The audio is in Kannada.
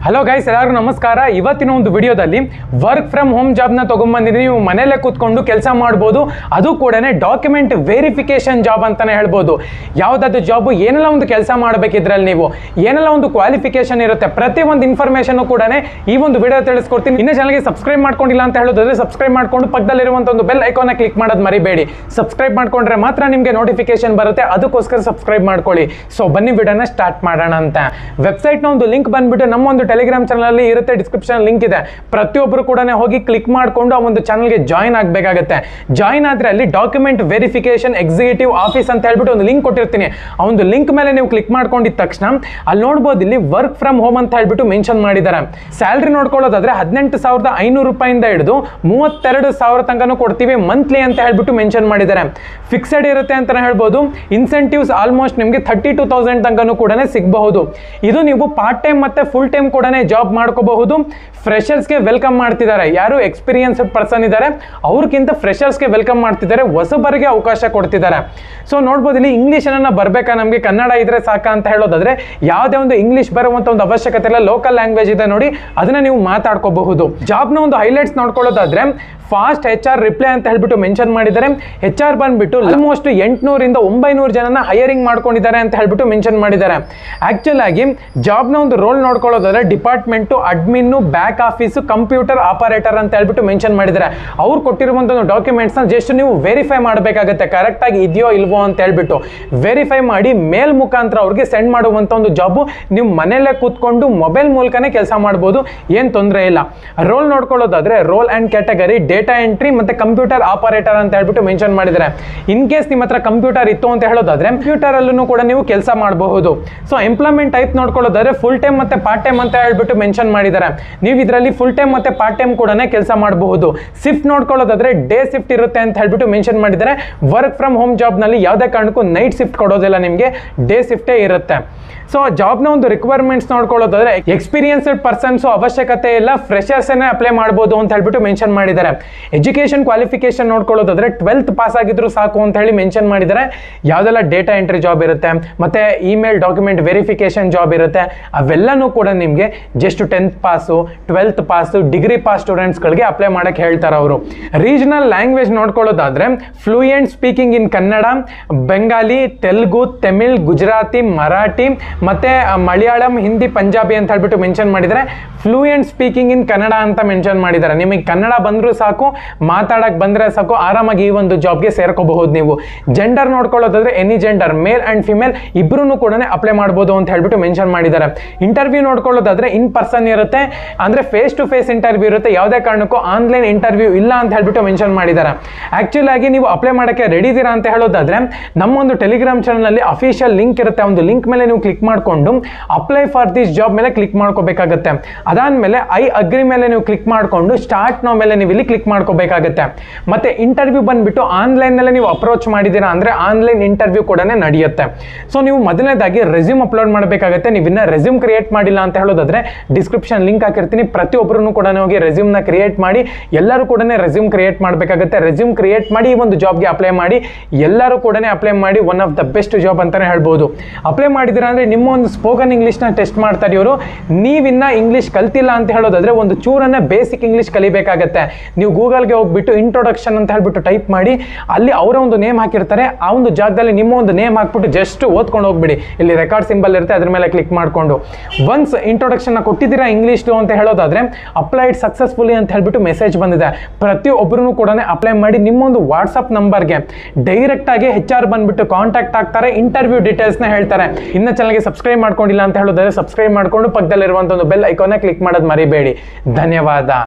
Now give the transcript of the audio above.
ಹಲೋ ಗೈಸ್ ಎಲ್ಲರಿಗೂ ನಮಸ್ಕಾರ ಇವತ್ತಿನ ಒಂದು ವಿಡಿಯೋದಲ್ಲಿ ವರ್ಕ್ ಫ್ರಮ್ ಹೋಮ್ ಜಾಬ್ನ ತೊಗೊಂಬಂದಿದ್ದೀನಿ ನೀವು ಮನೆಯಲ್ಲೇ ಕೂತ್ಕೊಂಡು ಕೆಲಸ ಮಾಡ್ಬೋದು ಅದು ಕೂಡ ಡಾಕ್ಯುಮೆಂಟ್ ವೆರಿಫಿಕೇಶನ್ ಜಾಬ್ ಅಂತಾನೆ ಹೇಳ್ಬೋದು ಯಾವುದಾದ್ರು ಜಾಬು ಏನೆಲ್ಲ ಒಂದು ಕೆಲಸ ಮಾಡಬೇಕಿದ್ರಲ್ಲಿ ನೀವು ಏನೆಲ್ಲ ಒಂದು ಕ್ವಾಲಿಫಿಕೇಶನ್ ಇರುತ್ತೆ ಪ್ರತಿ ಒಂದು ಇನ್ಫಾರ್ಮೇಷನ್ ಕೂಡ ಈ ಒಂದು ವಿಡಿಯೋ ತಿಳಿಸ್ಕೊಡ್ತೀನಿ ಇನ್ನು ಚಾನಲ್ಗೆ ಸಬ್ಸ್ಕ್ರೈಬ್ ಮಾಡ್ಕೊಂಡಿಲ್ಲ ಅಂತ ಹೇಳೋದಾದ್ರೆ ಸಬ್ಸ್ಕ್ರೈಬ್ ಮಾಡ್ಕೊಂಡು ಪಕ್ಕದಲ್ಲಿರುವಂಥ ಒಂದು ಬೆಲ್ ಐಕಾನ ಕ್ಲಿಕ್ ಮಾಡೋದು ಮರಿಬೇಡಿ ಸಬ್ಸ್ಕ್ರೈಬ್ ಮಾಡ್ಕೊಂಡ್ರೆ ಮಾತ್ರ ನಿಮಗೆ ನೋಟಿಫಿಕೇಶನ್ ಬರುತ್ತೆ ಅದಕ್ಕೋಸ್ಕರ ಸಬ್ಸ್ಕ್ರೈಬ್ ಮಾಡ್ಕೊಳ್ಳಿ ಸೊ ಬನ್ನಿ ವಿಡಿಯೋನ ಸ್ಟಾರ್ಟ್ ಮಾಡೋಣ ಅಂತ ವೆಬ್ಸೈಟ್ನ ಒಂದು ಲಿಂಕ್ ಬಂದ್ಬಿಟ್ಟು ನಮ್ಮ ಒಂದು ಟೆಲಿಗ್ರಾಮ್ ಚಾನಲಲ್ಲಿ ಇರುತ್ತೆ ಡಿಸ್ಕ್ರಿಪ್ಷನ್ ಲಿಂಕ್ ಇದೆ ಪ್ರತಿಯೊಬ್ಬರು ಕೂಡ ಹೋಗಿ ಕ್ಲಿಕ್ ಮಾಡಿಕೊಂಡು ಆ ಒಂದು ಚಾನಲ್ಗೆ ಜಾಯ್ನ್ ಆಗಬೇಕಾಗತ್ತೆ ಜಾಯ್ನ್ ಆದರೆ ಅಲ್ಲಿ ಡಾಕ್ಯುಮೆಂಟ್ ವೆರಿಫಿಕೇಶನ್ ಎಕ್ಸಿಕ್ಯೂಟಿವ್ ಆಫೀಸ್ ಅಂತ ಹೇಳ್ಬಿಟ್ಟು ಒಂದು ಲಿಂಕ್ ಕೊಟ್ಟಿರ್ತೀನಿ ಆ ಒಂದು ಲಿಂಕ್ ಮೇಲೆ ನೀವು ಕ್ಲಿಕ್ ಮಾಡ್ಕೊಂಡಿದ್ದ ತಕ್ಷಣ ಅಲ್ಲಿ ನೋಡ್ಬೋದು ಇಲ್ಲಿ ವರ್ಕ್ ಫ್ರಮ್ ಹೋಮ್ ಅಂತ ಹೇಳ್ಬಿಟ್ಟು ಮೆನ್ಷನ್ ಮಾಡಿದ್ದಾರೆ ಸ್ಯಾಲ್ರಿ ನೋಡ್ಕೊಳ್ಳೋದಾದ್ರೆ ಹದಿನೆಂಟು ಸಾವಿರದ ಐನೂರು ರೂಪಾಯಿಂದ ಹಿಡಿದು ಮೂವತ್ತೆರಡು ಸಾವಿರ ತನಕನೂ ಕೊಡ್ತೀವಿ ಮಂತ್ಲಿ ಅಂತ ಹೇಳ್ಬಿಟ್ಟು ಮೆನ್ಷನ್ ಮಾಡಿದ್ದಾರೆ ಫಿಕ್ಸೆಡ್ ಇರುತ್ತೆ ಅಂತಾನೆ ಹೇಳ್ಬೋದು ಇನ್ಸೆಂಟಿವ್ಸ್ ಆಲ್ಮೋಸ್ಟ್ ನಿಮಗೆ ಥರ್ಟಿ ಟು ತೌಸಂಡ್ ತನಕನೂ ಕೂಡ ಸಿಗಬಹುದು ಇದು ನೀವು ಪಾರ್ಟ್ ಟೈಮ್ ಮತ್ತೆ ಫುಲ್ ಟೈಮ್ ಕೂಡ ಜಾಬ್ ಮಾಡ್ಕೋಬಹುದು ಫ್ರೆಷರ್ಸ್ಗೆ ವೆಲ್ಕಮ್ ಮಾಡ್ತಿದ್ದಾರೆ ಯಾರು ಎಕ್ಸ್ಪೀರಿಯನ್ಸ್ಡ್ ಪರ್ಸನ್ ಇದ್ದಾರೆ ಅವ್ರಿಗಿಂತ ಫ್ರೆಷರ್ಸ್ಗೆ ವೆಲ್ಕಮ್ ಮಾಡ್ತಿದ್ದಾರೆ ಹೊಸಬರಿಗೆ ಅವಕಾಶ ಕೊಡ್ತಿದ್ದಾರೆ ಸೊ ನೋಡ್ಬೋದು ಇಲ್ಲಿ ಇಂಗ್ಲೀಷ್ ಅನ್ನ ಬರ್ಬೇಕಾ ನಮಗೆ ಕನ್ನಡ ಇದ್ರೆ ಸಾಕ ಅಂತ ಹೇಳೋದಾದ್ರೆ ಯಾವುದೇ ಒಂದು ಇಂಗ್ಲೀಷ್ ಬರುವಂತ ಒಂದು ಅವಶ್ಯಕತೆ ಇಲ್ಲ ಲೋಕಲ್ ಲ್ಯಾಂಗ್ವೇಜ್ ಇದೆ ನೋಡಿ ಅದನ್ನ ನೀವು ಮಾತಾಡ್ಕೋಬಹುದು ಜಾಬ್ನ ಒಂದು ಹೈಲೈಟ್ಸ್ ನೋಡ್ಕೊಳ್ಳೋದಾದ್ರೆ ಫಾಸ್ಟ್ ಹೆಚ್ ಆರ್ ರಿಪ್ಲೈ ಅಂತ ಹೇಳ್ಬಿಟ್ಟು ಮೆನ್ಷನ್ ಮಾಡಿದ್ದಾರೆ ಹೆಚ್ ಆರ್ ಬಂದ್ಬಿಟ್ಟು ಆಲ್ಮೋಸ್ಟ್ ಎಂಟುನೂರಿಂದ ಒಂಬೈನೂರು ಜನನ ಹೈಯರಿಂಗ್ ಮಾಡ್ಕೊಂಡಿದ್ದಾರೆ ಅಂತ ಹೇಳ್ಬಿಟ್ಟು ಮೆನ್ಷನ್ ಮಾಡಿದ್ದಾರೆ ಆಕ್ಚುಲ್ ಆಗಿ ಜಾಬ್ನ ಒಂದು ರೋಲ್ ನೋಡ್ಕೊಳ್ಳೋದಾದ್ರೆ department admin back office computer operator ಅಂತ ಹೇಳ್ಬಿಟ್ಟು ಮೆನ್ಷನ್ ಮಾಡಿದ್ದಾರೆ ಅವ್ರು ಕೊಟ್ಟಿರುವಂಥ ಒಂದು ಡಾಕ್ಯುಮೆಂಟ್ಸ್ನ ಜಸ್ಟ್ ನೀವು ವೆರಿಫೈ ಮಾಡಬೇಕಾಗುತ್ತೆ ಕರೆಕ್ಟಾಗಿ ಇದೆಯೋ ಇಲ್ವೋ ಅಂತ ಹೇಳ್ಬಿಟ್ಟು ವೆರಿಫೈ ಮಾಡಿ ಮೇಲ್ ಮುಖಾಂತರ ಅವ್ರಿಗೆ ಸೆಂಡ್ ಮಾಡುವಂಥ ಒಂದು ಜಾಬು ನೀವು ಮನೆಯಲ್ಲೇ ಕೂತ್ಕೊಂಡು ಮೊಬೈಲ್ ಮೂಲಕನೇ ಕೆಲಸ ಮಾಡ್ಬೋದು ಏನು ತೊಂದರೆ ಇಲ್ಲ ರೋಲ್ ನೋಡ್ಕೊಳ್ಳೋದಾದ್ರೆ role and category data entry ಮತ್ತೆ ಕಂಪ್ಯೂಟರ್ ಆಪರೇಟರ್ ಅಂತ ಹೇಳ್ಬಿಟ್ಟು ಮೆನ್ಷನ್ ಮಾಡಿದ್ದಾರೆ ಇನ್ ಕೇಸ್ ನಿಮ್ಮ ಹತ್ರ ಕಂಪ್ಯೂಟರ್ ಇತ್ತು ಅಂತ ಹೇಳೋದಾದ್ರೆ ಕಂಪ್ಯೂಟರ್ ಅಲ್ಲೂ ಕೂಡ ನೀವು ಕೆಲಸ ಮಾಡಬಹುದು ಸೊ ಎಂಪ್ಲಾಯ್ಮೆಂಟ್ ಟೈಪ್ ನೋಡ್ಕೊಳ್ಳೋದಾದ್ರೆ ಫುಲ್ ಟೈಮ್ ಮತ್ತೆ ಪಾರ್ಟ್ ಟೈಮ್ ಅಂತ ಹೇಳ್ಬಿಟ್ಟು ಮೆನ್ಷನ್ ಮಾಡಿದ್ದಾರೆ ನೀವು ಇದರಲ್ಲಿ ಫುಲ್ ಟೈಮ್ ಮತ್ತೆ ಪಾರ್ಟ್ ಟೈಮ್ ಕೂಡ ಕೆಲಸ ಮಾಡಬಹುದು ಶಿಫ್ಟ್ ನೋಡ್ಕೊಳ್ಳೋದಾದ್ರೆ ಡೇ ಶಿಫ್ಟ್ ಇರುತ್ತೆ ಅಂತ ಹೇಳ್ಬಿಟ್ಟು ಮೆನ್ಷನ್ ಮಾಡಿದ್ದಾರೆ ವರ್ಕ್ ಫ್ರಮ್ ಹೋಮ್ ಜಾಬ್ನಲ್ಲಿ ಯಾವುದೇ ಕಾರಣಕ್ಕೂ ನೈಟ್ ಶಿಫ್ಟ್ ಕೊಡೋದಿಲ್ಲ ನಿಮಗೆ ಡೇ ಶಿಫ್ಟೇ ಇರುತ್ತೆ ಸೊ ಜಾಬ್ನ ಒಂದು ರಿಕ್ವೈರ್ಮೆಂಟ್ಸ್ ನೋಡ್ಕೊಳ್ಳೋದಾದ್ರೆ ಎಕ್ಸ್ಪೀರಿಯನ್ಸ್ಡ್ ಪರ್ಸನ್ಸ್ ಅವಶ್ಯಕತೆ ಇಲ್ಲ ಫ್ರೆಶರ್ಸ್ ಅಪ್ಲೈ ಮಾಡ್ಬೋದು ಅಂತ ಹೇಳ್ಬಿಟ್ಟು ಮೆನ್ಷನ್ ಮಾಡಿದ್ದಾರೆ ಎಜುಕೇಶನ್ ಕ್ವಾಲಿಫಿಕೇಶನ್ ನೋಡ್ಕೊಳ್ಳೋದಾದ್ರೆ ಟ್ವೆಲ್ತ್ ಪಾಸ್ ಆಗಿದ್ರು ಸಾಕು ಅಂತ ಹೇಳಿ ಮೆನ್ಷನ್ ಮಾಡಿದ್ದಾರೆ ಯಾವುದೆಲ್ಲ ಡೇಟಾ ಎಂಟ್ರಿ ಜಾಬ್ ಇರುತ್ತೆ ಮತ್ತೆ ಇಮೇಲ್ ಡಾಕ್ಯುಮೆಂಟ್ ವೆರಿಫಿಕೇಶನ್ ಜಾಬ್ ಇರುತ್ತೆ ಅವೆಲ್ಲನೂ ಕೂಡ ನಿಮಗೆ just tenth pass twelfth pass degree pass ಸ್ಟೂಡೆಂಟ್ಸ್ಗಳಿಗೆ ಅಪ್ಲೈ ಮಾಡಕ್ಕೆ ಹೇಳ್ತಾರೆ ಅವರು ರೀಜನಲ್ ಲ್ಯಾಂಗ್ವೇಜ್ ನೋಡ್ಕೊಳ್ಳೋದಾದ್ರೆ fluent speaking in Kannada Bengali Telugu Tamil Gujarati Marathi ಮತ್ತೆ ಆ, ಮಲಯಾಳಂ ಹಿಂದಿ ಪಂಜಾಬಿ ಅಂತ ಹೇಳ್ಬಿಟ್ಟು ಮೆನ್ಷನ್ ಮಾಡಿದ್ದಾರೆ ಫ್ಲೂಯೆಂಟ್ ಸ್ಪೀಕಿಂಗ್ ಇನ್ ಕನ್ನಡ ಅಂತ ಮೆನ್ಷನ್ ಮಾಡಿದ್ದಾರೆ ನಿಮಗೆ ಕನ್ನಡ ಬಂದರೂ ಸಾಕು ಮಾತಾಡಕ್ಕೆ ಬಂದರೆ ಸಾಕು ಆರಾಮಾಗಿ ಈ ಒಂದು ಜಾಬ್ಗೆ ಸೇರ್ಕೋಬಹುದು ನೀವು ಜೆಂಡರ್ ನೋಡ್ಕೊಳ್ಳೋದಾದ್ರೆ any gender male and female ಇಬ್ಬರೂ ಕೂಡ ಅಪ್ಲೈ ಮಾಡ್ಬೋದು ಅಂತ ಹೇಳ್ಬಿಟ್ಟು ಮೆನ್ಷನ್ ಮಾಡಿದ್ದಾರೆ ಇಂಟರ್ವ್ಯೂ ನೋಡ್ಕೊಳ್ಳೋದಾದ್ರೆ ಇನ್ ಪರ್ಸನ್ ಇರುತ್ತೆ ಅಂದರೆ ಫೇಸ್ ಟು ಫೇಸ್ ಇಂಟರ್ವ್ಯೂ ಇರುತ್ತೆ ಯಾವುದೇ ಕಾರಣಕ್ಕೂ ಆನ್ಲೈನ್ ಇಂಟರ್ವ್ಯೂ ಇಲ್ಲ ಅಂತ ಹೇಳ್ಬಿಟ್ಟು ಮೆನ್ಷನ್ ಮಾಡಿದ್ದಾರೆ ಆಕ್ಚುಲ್ ಆಗಿ ನೀವು ಅಪ್ಲೈ ಮಾಡೋಕ್ಕೆ ರೆಡಿ ಇದ್ದೀರಾ ಅಂತ ಹೇಳೋದಾದ್ರೆ ನಮ್ಮ ಒಂದು ಟೆಲಿಗ್ರಾಮ್ ಚಾನಲಲ್ಲಿ ಅಫಿಷಿಯಲ್ ಲಿಂಕ್ ಇರುತ್ತೆ ಒಂದು ಲಿಂಕ್ ಮೇಲೆ ನೀವು ಕ್ಲಿಕ್ ಮಾಡಿಕೊಂಡು ಅಪ್ಲೈ ಫಾರ್ ದಿಸ್ ಜಾಬ್ ಮೇಲೆ ಕ್ಲಿಕ್ ಮಾಡ್ಕೋಬೇಕಾಗತ್ತೆ ಅದಾದ್ಮೇಲೆ ಐ ಅಗ್ರಿ ಮೇಲೆ ನೀವು ಕ್ಲಿಕ್ ಮಾಡಿಕೊಂಡು ಸ್ಟಾರ್ಟ್ ನೋ ಮೇಲೆ ನೀವು ಇಲ್ಲಿ ಕ್ಲಿಕ್ ಮಾಡ್ಕೋಬೇಕಾಗತ್ತೆ ಮತ್ತೆ ಇಂಟರ್ವ್ಯೂ ಬಂದ್ಬಿಟ್ಟು ಆನ್ಲೈನ್ನಲ್ಲೇ ನೀವು ಅಪ್ರೋಚ್ ಮಾಡಿದ್ದೀರಾ ಅಂದರೆ ಆನ್ಲೈನ್ ಇಂಟರ್ವ್ಯೂ ಕೂಡ ನಡೆಯುತ್ತೆ ಸೊ ನೀವು ಮೊದಲನೇದಾಗಿ ರೆಸ್ಯೂಮ್ ಅಪ್ಲೋಡ್ ಮಾಡಬೇಕಾಗುತ್ತೆ ನೀವು ಇನ್ನ ರೆಸ್ಯೂಮ್ ಕ್ರಿಯೇಟ್ ಮಾಡಿಲ್ಲ ಅಂತ ಹೇಳೋದಾದ್ರೆ ಡಿಸ್ಕ್ರಿಪ್ಷನ್ ಲಿಂಕ್ ಹಾಕಿರ್ತೀನಿ ಪ್ರತಿಯೊಬ್ಬರೂ ಕೂಡ ಹೋಗಿ ರೆಸ್ಯೂಮ್ನ ಕ್ರಿಯೇಟ್ ಮಾಡಿ ಎಲ್ಲರೂ ಕೂಡ ರೆಸ್ಯೂಮ್ ಕ್ರಿಯೇಟ್ ಮಾಡಬೇಕಾಗುತ್ತೆ ರೆಸ್ಯೂಮ್ ಕ್ರಿಯೇಟ್ ಮಾಡಿ ಈ ಒಂದು ಜಾಬ್ಗೆ ಅಪ್ಲೈ ಮಾಡಿ ಎಲ್ಲರೂ ಕೂಡ ಅಪ್ಲೈ ಮಾಡಿ one of the best job ಅಂತಾನೆ ಹೇಳ್ಬೋದು ಅಪ್ಲೈ ಮಾಡಿದ್ದೀರಾ ಅಂದರೆ ನಿಮ್ಮ ಒಂದು ಸ್ಪೋಕನ್ ಇಂಗ್ಲೀಷ್ನ ಟೆಸ್ಟ್ ಮಾಡ್ತಾರೆ ಇವರು ನೀವಿನ್ನ ಇಂಗ್ಲೀಷ್ ಕಲ್ತಿಲ್ಲ ಅಂತ ಹೇಳೋದಾದ್ರೆ ಒಂದು ಚೂರನ್ನ ಬೇಸಿಕ್ ಇಂಗ್ಲೀಷ್ ಕಲಿಬೇಕಾಗತ್ತೆ ನೀವು ಗೂಗಲ್ಗೆ ಹೋಗ್ಬಿಟ್ಟು ಇಂಟ್ರೊಡಕ್ಷನ್ ಅಂತ ಹೇಳ್ಬಿಟ್ಟು ಟೈಪ್ ಮಾಡಿ ಅಲ್ಲಿ ಅವರ ಒಂದು ನೇಮ್ ಹಾಕಿರ್ತಾರೆ ಆ ಒಂದು ಜಾಗದಲ್ಲಿ ನಿಮ್ಮ ಒಂದು ನೇಮ್ ಹಾಕ್ಬಿಟ್ಟು ಜಸ್ಟ್ ಓದ್ಕೊಂಡು ಹೋಗ್ಬಿಡಿ ಇಲ್ಲಿ ರೆಕಾರ್ಡ್ ಸಿಂಬಲ್ ಇರುತ್ತೆ ಅದ್ರ ಮೇಲೆ ಕ್ಲಿಕ್ ಮಾಡಿಕೊಂಡು ಒನ್ಸ್ ಇಂಟ್ರೊಡಕ್ಷನ್ ಕೊಟ್ಟಿದ್ದೀರಾ ಇಂಗ್ಲೀಷ್ ಅಂತ ಹೇಳೋದಾದ್ರೆ ಅಪ್ಲೈಡ್ ಸಕ್ಸಸ್ಫುಲಿ ಅಂತ ಹೇಳ್ಬಿಟ್ಟು ಮೆಸೇಜ್ ಬಂದಿದೆ ಪ್ರತಿಯೊಬ್ಬರೂ ಕೂಡ ಅಪ್ಲೈ ಮಾಡಿ ನಿಮ್ಮೊಂದು ವಾಟ್ಸಪ್ ನಂಬರ್ಗೆ ಡೈರೆಕ್ಟ್ ಆಗಿ ಹೆಚ್ ಆರ್ ಬಂದ್ಬಿಟ್ಟು ಕಾಂಟ್ಯಾಕ್ಟ್ ಆಗ್ತಾರೆ ಇಂಟರ್ವ್ಯೂ ಡೀಟೇಲ್ಸ್ನ ಹೇಳ್ತಾರೆ ಇನ್ನ ಚಾನಲ್ಗೆ ಸಬ್ಸ್ಕ್ರೈಬ್ ಮಾಡ್ಕೊಂಡಿಲ್ಲ ಅಂತ ಹೇಳೋದಾದ್ರೆ ಸಬ್ಸ್ಕ್ರೈಬ್ ಮಾಡ್ಕೊಂಡು ಪಕ್ಕದಲ್ಲಿರುವಂಥ ಒಂದು ಬೆಲ್ ಐಕಾನ ಕ್ಲಿಕ್ ಮಾಡೋದು ಮರಿಬೇಡಿ ಧನ್ಯವಾದ